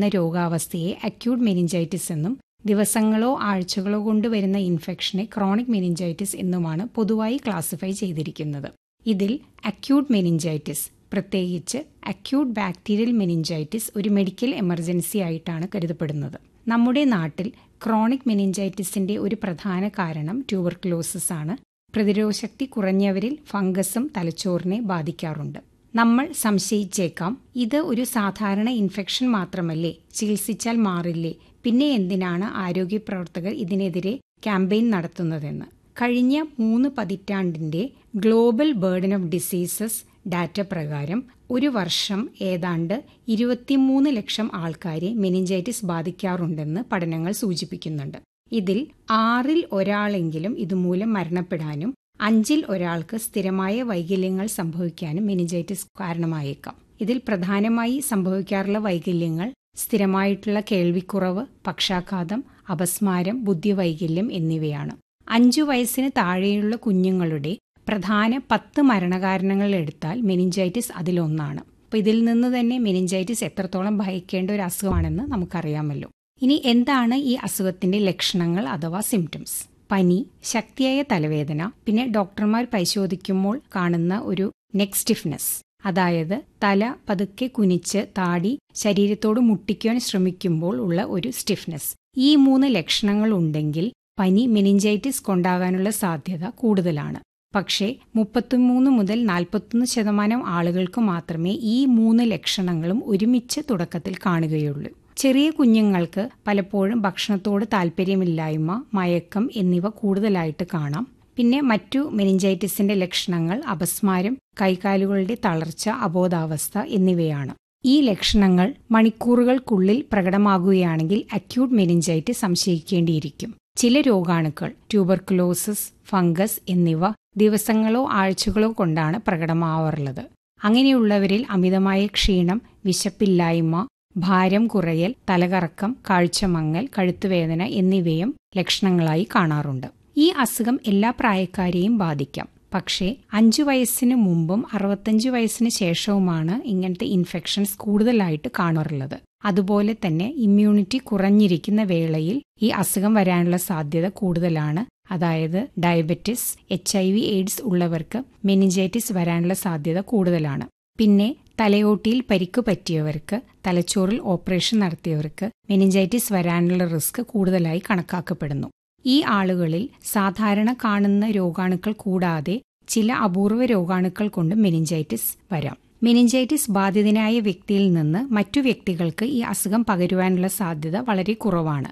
വരുന്ന രോഗാവസ്ഥയെ acute meningitis എന്നും ദിവസങ്ങളോ ആഴ്ചകളോ കൊണ്ട് വരുന്ന ഇൻഫെക്ഷനെ ക്രോണിക് മെനിഞ്ചൈറ്റിസ് എന്നുമാണ് പൊതുവായി ക്ലാസിഫൈ ചെയ്തിരിക്കുന്നത് ഇതിൽ അക്യൂട്ട് മെനിഞ്ചൈറ്റിസ് പ്രത്യേകിച്ച് അക്യൂട്ട് ബാക്ടീരിയൽ മെനിഞ്ചൈറ്റിസ് ഒരു മെഡിക്കൽ എമർജൻസി ആയിട്ടാണ് കരുതപ്പെടുന്നത് നമ്മുടെ നാട്ടിൽ ക്രോണിക് മെനിഞ്ചൈറ്റിസിന്റെ ഒരു പ്രധാന കാരണം ട്യൂബർക്ലോസിസ് ആണ് പ്രതിരോധശക്തി കുറഞ്ഞവരിൽ ഫംഗസും തലച്ചോറിനെ ബാധിക്കാറുണ്ട് നമ്മൾ സംശയിച്ചേക്കാം ഇത് ഒരു സാധാരണ ഇൻഫെക്ഷൻ മാത്രമല്ലേ ചികിത്സിച്ചാൽ മാറില്ലേ പിന്നെ എന്തിനാണ് ആരോഗ്യ പ്രവർത്തകർ ഇതിനെതിരെ ക്യാമ്പയിൻ നടത്തുന്നതെന്ന് കഴിഞ്ഞ മൂന്ന് പതിറ്റാണ്ടിന്റെ global burden of diseases data പ്രകാരം ഒരു വർഷം ഏതാണ്ട് ഇരുപത്തിമൂന്ന് ലക്ഷം ആൾക്കാരെ മെനിഞ്ചൈറ്റിസ് ബാധിക്കാറുണ്ടെന്ന് പഠനങ്ങൾ സൂചിപ്പിക്കുന്നുണ്ട് ഇതിൽ ആറിൽ ഒരാളെങ്കിലും ഇതുമൂലം മരണപ്പെടാനും അഞ്ചിൽ ഒരാൾക്ക് സ്ഥിരമായ വൈകല്യങ്ങൾ സംഭവിക്കാനും മെനിഞ്ചൈറ്റിസ് കാരണമായേക്കാം ഇതിൽ പ്രധാനമായി സംഭവിക്കാറുള്ള വൈകല്യങ്ങൾ സ്ഥിരമായിട്ടുള്ള കേൾവിക്കുറവ് പക്ഷാഘാതം അപസ്മാരം ബുദ്ധിവൈകല്യം എന്നിവയാണ് അഞ്ചു വയസ്സിന് താഴെയുള്ള കുഞ്ഞുങ്ങളുടെ പ്രധാന പത്ത് മരണകാരണങ്ങൾ എടുത്താൽ മെനിഞ്ചൈറ്റിസ് അതിലൊന്നാണ് അപ്പോൾ ഇതിൽ നിന്ന് തന്നെ മെനിഞ്ചൈറ്റിസ് എത്രത്തോളം ഭയക്കേണ്ട ഒരു അസുഖമാണെന്ന് നമുക്കറിയാമല്ലോ ഇനി എന്താണ് ഈ അസുഖത്തിന്റെ ലക്ഷണങ്ങൾ അഥവാ സിംറ്റംസ് പനി ശക്തിയായ തലവേദന പിന്നെ ഡോക്ടർമാർ പരിശോധിക്കുമ്പോൾ കാണുന്ന ഒരു നെക്ക് സ്റ്റിഫ്നെസ് അതായത് തല പതുക്കെ കുനിച്ച് താടി ശരീരത്തോട് മുട്ടിക്കുവാൻ ശ്രമിക്കുമ്പോൾ ഉള്ള ഒരു സ്റ്റിഫ്നെസ് ഈ മൂന്ന് ലക്ഷണങ്ങൾ ഉണ്ടെങ്കിൽ പനി മെനിഞ്ചൈറ്റിസ് കൊണ്ടാകാനുള്ള സാധ്യത കൂടുതലാണ് പക്ഷേ മുപ്പത്തിമൂന്ന് മുതൽ നാൽപ്പത്തൊന്ന് ശതമാനം ആളുകൾക്ക് മാത്രമേ ഈ മൂന്ന് ലക്ഷണങ്ങളും ഒരുമിച്ച് തുടക്കത്തിൽ കാണുകയുള്ളൂ ചെറിയ കുഞ്ഞുങ്ങൾക്ക് പലപ്പോഴും ഭക്ഷണത്തോട് താല്പര്യമില്ലായ്മ മയക്കം എന്നിവ കൂടുതലായിട്ട് കാണാം പിന്നെ മറ്റു മെനിഞ്ചൈറ്റിസിന്റെ ലക്ഷണങ്ങൾ അപസ്മാരം കൈകാലുകളുടെ തളർച്ച അബോധാവസ്ഥ എന്നിവയാണ് ഈ ലക്ഷണങ്ങൾ മണിക്കൂറുകൾക്കുള്ളിൽ പ്രകടമാകുകയാണെങ്കിൽ അക്യൂട്ട് മെനിഞ്ചൈറ്റിസ് സംശയിക്കേണ്ടിയിരിക്കും ചില രോഗാണുക്കൾ ട്യൂബർക്കുലോസിസ് ഫംഗസ് എന്നിവ ദിവസങ്ങളോ ആഴ്ചകളോ കൊണ്ടാണ് പ്രകടമാവാറുള്ളത് അങ്ങനെയുള്ളവരിൽ അമിതമായ ക്ഷീണം വിശപ്പില്ലായ്മ ഭാരം കുറയൽ തലകറക്കം കാഴ്ചമങ്ങൽ കഴുത്തുവേദന എന്നിവയും ലക്ഷണങ്ങളായി കാണാറുണ്ട് ഈ അസുഖം എല്ലാ പ്രായക്കാരെയും ബാധിക്കാം പക്ഷേ അഞ്ചു വയസ്സിന് മുമ്പും അറുപത്തഞ്ച് വയസ്സിന് ശേഷവുമാണ് ഇങ്ങനത്തെ ഇൻഫെക്ഷൻസ് കൂടുതലായിട്ട് കാണാറുള്ളത് അതുപോലെ തന്നെ ഇമ്മ്യൂണിറ്റി കുറഞ്ഞിരിക്കുന്ന വേളയിൽ ഈ അസുഖം വരാനുള്ള സാധ്യത കൂടുതലാണ് അതായത് diabetes H I V AIDS ഉള്ളവർക്ക് മെനിഞ്ചൈറ്റിസ് വരാനുള്ള സാധ്യത കൂടുതലാണ് പിന്നെ തലയോട്ടിയിൽ പരിക്ക് പറ്റിയവർക്ക് തലച്ചോറിൽ ഓപ്പറേഷൻ നടത്തിയവർക്ക് മെനിഞ്ചൈറ്റിസ് വരാനുള്ള റിസ്ക് കൂടുതലായി കണക്കാക്കപ്പെടുന്നു ഈ ആളുകളിൽ സാധാരണ കാണുന്ന രോഗാണുക്കൾ കൂടാതെ ചില അപൂർവ രോഗാണുക്കൾ കൊണ്ട് മെനിഞ്ചൈറ്റിസ് വരാം മെനിഞ്ചൈറ്റിസ് ബാധിതനായ വ്യക്തിയിൽ നിന്ന് മറ്റു വ്യക്തികൾക്ക് ഈ അസുഖം പകരുവാനുള്ള സാധ്യത വളരെ കുറവാണ്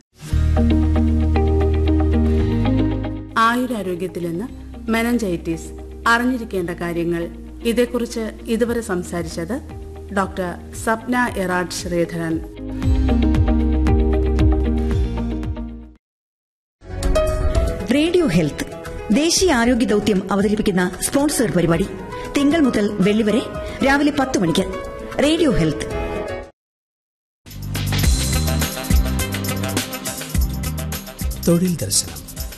ആയുരാരോഗ്യത്തിൽ നിന്ന് മെനഞ്ചൈറ്റിസ് അറിഞ്ഞിരിക്കേണ്ട കാര്യങ്ങൾ ഇതേക്കുറിച്ച് ഇതുവരെ സംസാരിച്ചത് ഡോക്ടർ സപ്ന എറാഡ് ശ്രീധരൻ റേഡിയോ ഹെൽത്ത് ദേശീയ ആരോഗ്യ ദൌത്യം അവതരിപ്പിക്കുന്ന സ്പോൺസർ പരിപാടി തിങ്കൾ മുതൽ വെള്ളി വരെ രാവിലെ പത്ത് മണിക്ക് റേഡിയോ ഹെൽത്ത് തൊഴിൽ ദർശനം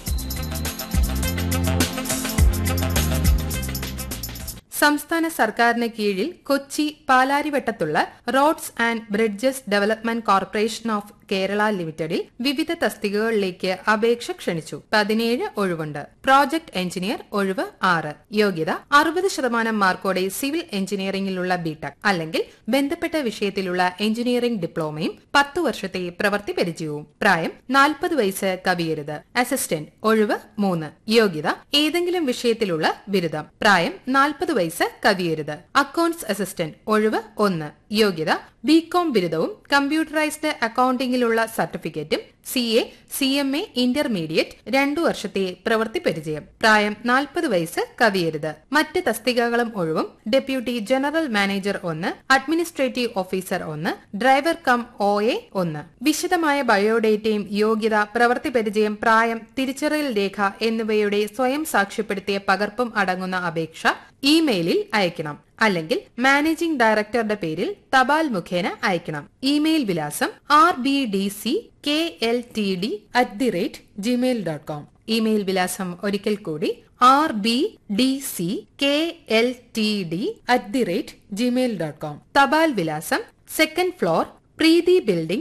സംസ്ഥാന സർക്കാരിന് കീഴിൽ കൊച്ചി പാലാരിവട്ടത്തുള്ള roads and bridges development corporation of Kerala ലിമിറ്റഡിൽ വിവിധ തസ്തികകളിലേക്ക് അപേക്ഷ ക്ഷണിച്ചു പതിനേഴ് ഒഴിവുണ്ട് പ്രോജക്ട് എഞ്ചിനീയർ ഒഴിവ് ആറ് യോഗ്യത അറുപത് ശതമാനം മാർക്കോടെ സിവിൽ എഞ്ചിനീയറിംഗിലുള്ള ബിടെക് അല്ലെങ്കിൽ ബന്ധപ്പെട്ട വിഷയത്തിലുള്ള എഞ്ചിനീയറിംഗ് ഡിപ്ലോമയും പത്തു വർഷത്തെ പ്രവൃത്തി പരിചയവും പ്രായം നാൽപ്പത് വയസ്സ് കവിയരുത് അസിസ്റ്റന്റ് ഒഴിവ് മൂന്ന് യോഗ്യത ഏതെങ്കിലും വിഷയത്തിലുള്ള ബിരുദം പ്രായം നാൽപ്പത് വയസ്സ് കവിയരുത് അക്കൌണ്ട്സ് അസിസ്റ്റന്റ് ഒഴിവ് ഒന്ന് യോഗ്യത ബികോം ബിരുദവും കമ്പ്യൂട്ടറൈസ്ഡ് അക്കൌണ്ടിംഗിലുള്ള സർട്ടിഫിക്കറ്റും C A C M A intermediate രണ്ടു വർഷത്തെ പ്രവൃത്തി പരിചയം പ്രായം നാൽപ്പത് വയസ്സ് കവിയരുത് മറ്റ് തസ്തികകളും ഒഴിവും ഡെപ്യൂട്ടി ജനറൽ മാനേജർ ഒന്ന് അഡ്മിനിസ്ട്രേറ്റീവ് ഓഫീസർ ഒന്ന് ഡ്രൈവർ കം ഒ എ ഒന്ന് വിശദമായ ബയോഡേറ്റയും യോഗ്യത പ്രവൃത്തി പരിചയം പ്രായം തിരിച്ചറിയൽ രേഖ എന്നിവയുടെ സ്വയം സാക്ഷ്യപ്പെടുത്തിയ പകർപ്പും അടങ്ങുന്ന അപേക്ഷ ഇമെയിലിൽ അയക്കണം അല്ലെങ്കിൽ മാനേജിംഗ് ഡയറക്ടറുടെ പേരിൽ തപാൽ മുഖേന അയക്കണം ഇമെയിൽ വിലാസം R B D C K L T D at the rate Gmail dot com email വിലാസം ഒരിക്കൽ കൂടി R B D C K L T D at the rate Gmail dot com തപാൽ വിലാസം സെക്കൻഡ് ഫ്ലോർ പ്രീതി building